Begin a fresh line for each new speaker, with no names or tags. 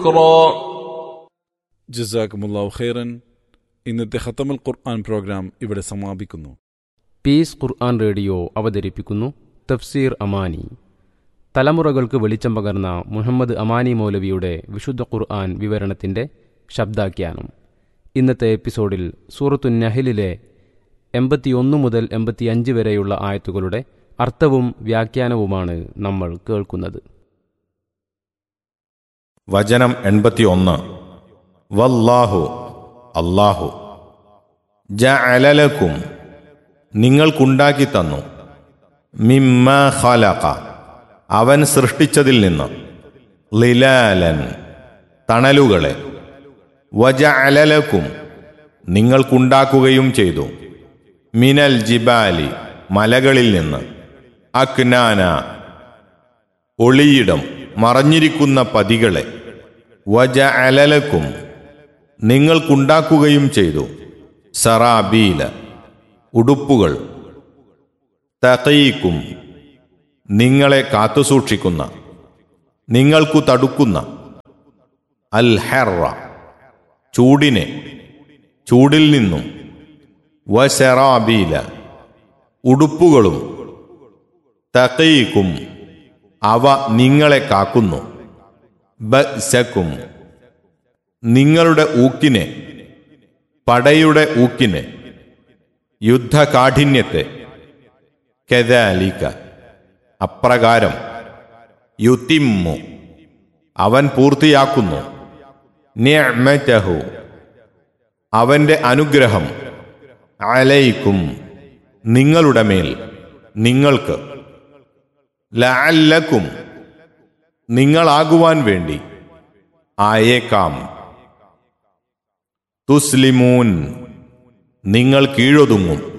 ذكرا
ജസാക്കുമുല്ലാവ് ഖൈറൻ ഇന്നത്തെ ഖത്തമുൽ ഖുർആൻ പ്രോഗ്രാം ഇവിടെ സമാപിക്കുന്നു
പീസ് ഖുർആൻ റേഡിയോ അവതരിപ്പിക്കുന്നു തഫ്സീർ അമാനി തലമുറകൾക്ക് വെളിച്ചം പകർന്ന മുഹമ്മദ് അമാനി മൗലവിയുടെ വിശുദ്ധ ഖുർആൻ വിവരണത്തിൻ്റെ ശബ്ദാഖ്യാനം ഇന്നത്തെ എപ്പിസോഡിൽ സൂറത്തു നഹലിലെ എൺപത്തിയൊന്ന് മുതൽ എൺപത്തിയഞ്ച് വരെയുള്ള ആയത്തുകളുടെ അർത്ഥവും വ്യാഖ്യാനവുമാണ് നമ്മൾ കേൾക്കുന്നത്
വചനം എൺപത്തിയൊന്ന് വല്ലാഹു അല്ലാഹു ജഅലലക്കും നിങ്ങൾക്കുണ്ടാക്കി തന്നു മിമ്മ ഖലഖ അവൻ സൃഷ്ടിച്ചതിൽ നിന്ന് ലിലാലൻ തണലുകളെ വജഅലലക്കും നിങ്ങൾക്കുണ്ടാക്കുകയും ചെയ്തു മിനൽ ജിബാലി മലകളിൽ നിന്ന് അക്നാന ഒളിയിടം മറഞ്ഞിരിക്കുന്ന പതികളെ വജ അലലക്കും നിങ്ങൾക്കുണ്ടാക്കുകയും ചെയ്തു സറാബീല ഉടുപ്പുകൾ തകയിക്കും നിങ്ങളെ കാത്തുസൂക്ഷിക്കുന്ന നിങ്ങൾക്കു തടുക്കുന്ന അൽ ഹെറ ചൂടിനെ ചൂടിൽ നിന്നും വസറാബീല ഉടുപ്പുകളും തകയിക്കും അവ നിങ്ങളെ കാക്കുന്നു ബസക്കും നിങ്ങളുടെ ഊക്കിനെ പടയുടെ ഊക്കിനെ യുദ്ധകാഠിന്യത്തെ കെതാലിക്ക അപ്രകാരം യുത്തിമ്മു അവൻ പൂർത്തിയാക്കുന്നു നിഅ്മതഹു അവന്റെ അനുഗ്രഹം അലൈക്കും നിങ്ങളുടെ മേൽ നിങ്ങൾക്ക് ലഅല്ലക്കും നിങ്ങളാകുവാൻ വേണ്ടി ആയേക്കാം തുസ്ലിമൂൻ നിങ്ങൾ കീഴൊതുങ്ങും